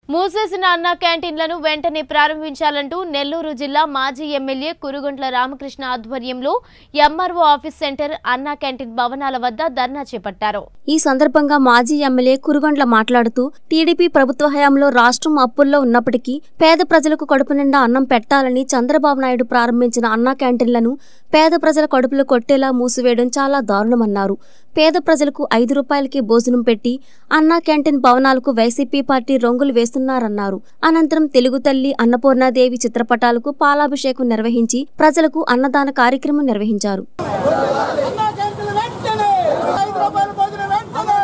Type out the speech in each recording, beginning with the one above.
మూసేసిన అన్న క్యాంటీన్లను వెంటనే ప్రారంభించాలంటూ నెల్లూరు జిల్లా మాజీ ఎమ్మెల్యే కురుగొంట్ల రామకృష్ణ ఆధ్వర్యంలో MRO office centre Anna canteen భవనాల వద్ద ధర్నా చేపట్టారు ఈ సందర్భంగా మాజీ ఎమ్మెల్యే కురుగండ్ల మాట్లాడుతూ టీడీపీ ప్రభుత్వ హయాంలో రాష్ట్రం అప్పుల్లో ఉన్నప్పటికీ పేద ప్రజలకు కడుపు నిండా అన్నం పెట్టాలని చంద్రబాబు నాయుడు ప్రారంభించిన అన్నా క్యాంటీన్లను పేద ప్రజల కడుపులు కొట్టేలా మూసివేయడం చాలా దారుణమన్నారు పేద ప్రజలకు ఐదు రూపాయలకి భోజనం పెట్టి అన్నా క్యాంటీన్ భవనాలకు వైసీపీ పార్టీ రంగులు వేస్తున్నారన్నారు అనంతరం తెలుగు తల్లి అన్నపూర్ణాదేవి చిత్రపటాలకు పాలాభిషేకం నిర్వహించి ప్రజలకు అన్నదాన కార్యక్రమం నిర్వహించారు అన్నా క్యాంటీన్లు వెంటనే ఐదు రూపాయల భోజనం వెంటనే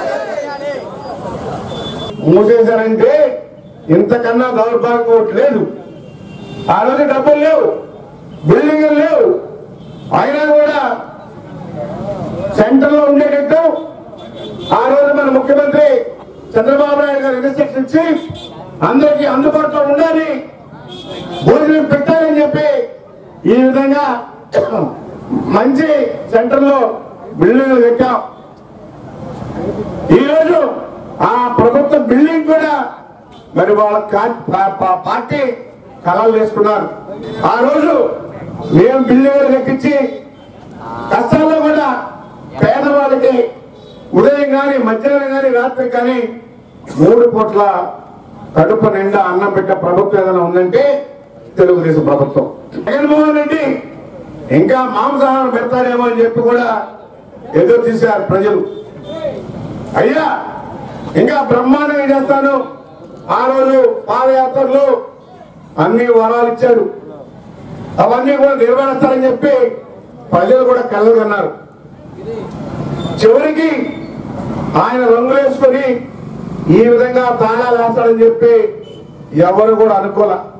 మూసేశారంటే ఇంతకన్నా దౌర్భాగ్యం ఒకటి లేదు ఆ రోజు డబ్బులు లేవు బిల్డింగ్లు లేవు అయినా కూడా సెంటర్ లో ఉండేటట్టు ఆ రోజు మన ముఖ్యమంత్రి చంద్రబాబు నాయుడు గారు ఇన్స్ట్రక్షన్ ఇచ్చి అందరికీ అందుబాటులో ఉండాలి భోజనం పెట్టాలని చెప్పి ఈ విధంగా మంచి సెంటర్ లో బిల్డింగ్లు పెట్టాం ఈ రోజు ఆ ప్రభుత్వ బిల్డింగ్ కూడా మరి వాళ్ళ కా- పా- పా- పార్టీ కళలు వేసుకున్నారు ఆ రోజు మేము బిల్డింగ్ కట్టించి కష్టాల్లో కూడా పేదవాళ్ళకి ఉదయం కానీ మధ్యాహ్నం కానీ రాత్రి కానీ మూడు పూట్ల కడుపు నిండా అన్నం పెట్టే ప్రభుత్వం ఏదైనా ఉందంటే తెలుగుదేశం ప్రభుత్వం జగన్మోహన్ రెడ్డి ఇంకా మాంసాహారం పెడతాడేమో అని చెప్పి కూడా ఎదురు తీశారు ప్రజలు అయ్యా ఇంకా బ్రహ్మాండంగా చేస్తాను ఆ రోజు పాదయాత్రలు అన్ని వరాలు ఇచ్చాడు అవన్నీ కూడా నెరవేరుస్తారని చెప్పి ప్రజలు కూడా కలగన్నారు చివరికి ఆయన రంగులేసుకొని ఈ విధంగా తాళాలు వేస్తాడని చెప్పి ఎవరు కూడా అనుకోలే